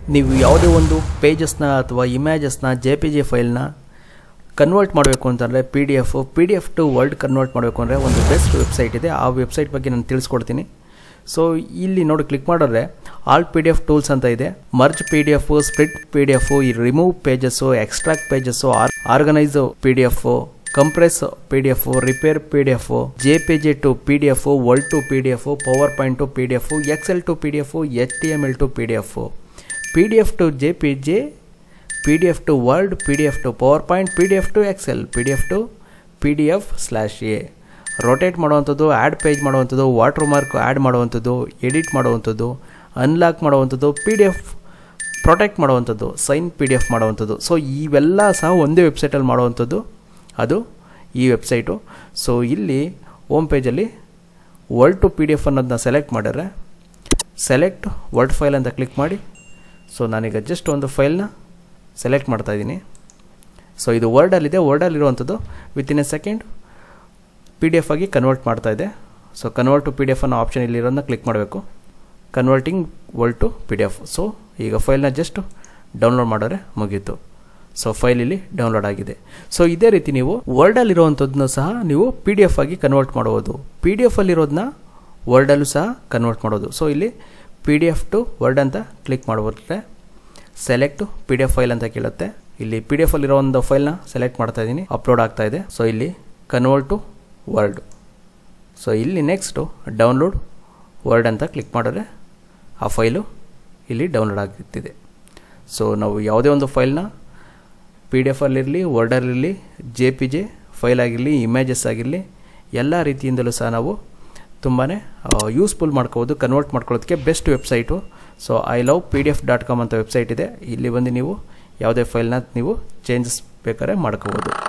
ನೀವು ಯಾವುದೇ ಒಂದು ಪೇಜಸ್ನ ಅಥವಾ ಇಮೇಜಸ್ನ ಜೆ ಪಿ ಜಿ ಫೈಲ್ನ ಕನ್ವರ್ಟ್ ಮಾಡಬೇಕು ಅಂತಂದರೆ P D F P D F to word convert ಮಾಡಬೇಕು ಅಂದರೆ ಒಂದು ಬೆಸ್ಟ್ ವೆಬ್ಸೈಟ್ ಇದೆ ಆ ವೆಬ್ಸೈಟ್ ಬಗ್ಗೆ ನಾನು ತಿಳಿಸ್ಕೊಡ್ತೀನಿ ಸೊ ಇಲ್ಲಿ ನೋಡಿ ಕ್ಲಿಕ್ ಮಾಡಿದ್ರೆ all P D F tools ಅಂತ ಇದೆ merge P D F split P D F ಈ remove pages extract pages organise P D F compress P D F repair P D F J P G to P D F word to P D F power point to P D F excel to P D F H T M L to P D F P D F to J P J P D F to word P D F to power point P D F to excel P D F to P D F slash a rotate ಮಾಡುವಂಥದ್ದು add page ಮಾಡುವಂಥದ್ದು watermark add ಮಾಡುವಂಥದ್ದು edit ಮಾಡುವಂಥದ್ದು unlock ಮಾಡುವಂಥದ್ದು P D F protect ಮಾಡುವಂಥದ್ದು sign P D F ಮಾಡುವಂಥದ್ದು so ಇವೆಲ್ಲ ಸಹ ಒಂದೇ ವೆಬ್ಸೈಟಲ್ಲಿ ಮಾಡುವಂಥದ್ದು ಅದು ಈ ವೆಬ್ಸೈಟು ಸೊ ಇಲ್ಲಿ ಹೋಮ್ ಪೇಜಲ್ಲಿ word to P D F ಅನ್ನೋದನ್ನ ಸೆಲೆಕ್ಟ್ ಮಾಡಿದ್ರೆ ಸೆಲೆಕ್ಟ್ ವರ್ಡ್ ಫೈಲ್ ಅಂತ ಕ್ಲಿಕ್ ಮಾಡಿ ಸೊ ನಾನೀಗ ಜಸ್ಟ್ ಒಂದು ಫೈಲ್ನ ಸೆಲೆಕ್ಟ್ ಮಾಡ್ತಾ ಇದ್ದೀನಿ ಸೊ ಇದು ವರ್ಡಲ್ಲಿದೆ ವರ್ಡಲ್ಲಿರುವಂಥದ್ದು within a second P D F ಆಗಿ ಕನ್ವರ್ಟ್ ಮಾಡ್ತಾ ಇದೆ so convert to P D F ಅನ್ನೋ ಆಪ್ಷನ್ ಇಲ್ಲಿರೋದನ್ನ ಕ್ಲಿಕ್ ಮಾಡಬೇಕು converting word to P D F so ಈಗ ಫೈಲ್ನ ಜಸ್ಟ್ ಡೌನ್ಲೋಡ್ ಮಾಡಿದ್ರೆ ಮುಗೀತು ಸೊ ಫೈಲ್ ಇಲ್ಲಿ ಡೌನ್ಲೋಡ್ ಆಗಿದೆ ಸೊ ಇದೇ ರೀತಿ ನೀವು ವರ್ಡಲ್ಲಿರುವಂಥದ್ದನ್ನ ಸಹ ನೀವು ಪಿ ಡಿ ಎಫ್ ಆಗಿ ಕನ್ವರ್ಟ್ ಮಾಡ್ಬೋದು ಪಿ ಡಿ ಎಫ್ ಅಲ್ಲಿರೋದನ್ನ ವರ್ಡಲ್ಲೂ ಸಹ ಕನ್ವರ್ಟ್ ಮಾಡೋದು ಸೊ ಇಲ್ಲಿ P D F to word ಅಂತ ಕ್ಲಿಕ್ ಮಾಡ್ಬಿಟ್ರೆ select P D F file ಅಂತ ಕೇಳುತ್ತೆ ಇಲ್ಲಿ ಪಿ ಡಿ ಎಫ್ ಅಲ್ಲಿರೋ ಒಂದು ಫೈಲ್ನ ಸೆಲೆಕ್ಟ್ ಮಾಡ್ತಾ ಇದ್ದೀನಿ ಅಪ್ಲೋಡ್ ಆಗ್ತಾ ಇದೆ ಸೊ ಇಲ್ಲಿ ಕನ್ವರ್ಟ್ ಟು ವರ್ಡ್ ಸೊ ಇಲ್ಲಿ ನೆಕ್ಸ್ಟು ಡೌನ್ಲೋಡ್ ವರ್ಡ್ ಅಂತ ಕ್ಲಿಕ್ ಮಾಡಿದ್ರೆ ಆ ಫೈಲು ಇಲ್ಲಿ ಡೌನ್ಲೋಡ್ ಆಗುತ್ತಿದೆ ಸೊ ನಾವು ಯಾವುದೇ ಒಂದು ಫೈಲ್ನ ಪಿ ಡಿ ಎಫ್ ಅಲ್ಲಿರಲಿ ವರ್ಡಲ್ಲಿರಲಿ ಜೆ ಪಿ ಜೆ ಫೈಲ್ ಆಗಿರಲಿ ಇಮೇಜಸ್ ಆಗಿರಲಿ ಎಲ್ಲ ರೀತಿಯಿಂದಲೂ ಸಹ ನಾವು ತುಂಬಾ ಯೂಸ್ಫುಲ್ ಮಾಡ್ಕೋಬೋದು ಕನ್ವರ್ಟ್ ಮಾಡ್ಕೊಳ್ಳೋದಕ್ಕೆ best website so I love P D F dot com ಅಂತ ವೆಬ್ಸೈಟ್ ಇದೆ ಇಲ್ಲಿ ಬಂದು ನೀವು ಯಾವುದೇ ಫೈಲ್ನ ನೀವು ಚೇಂಜಸ್ ಬೇಕಾದ್ರೆ ಮಾಡ್ಕೋಬೋದು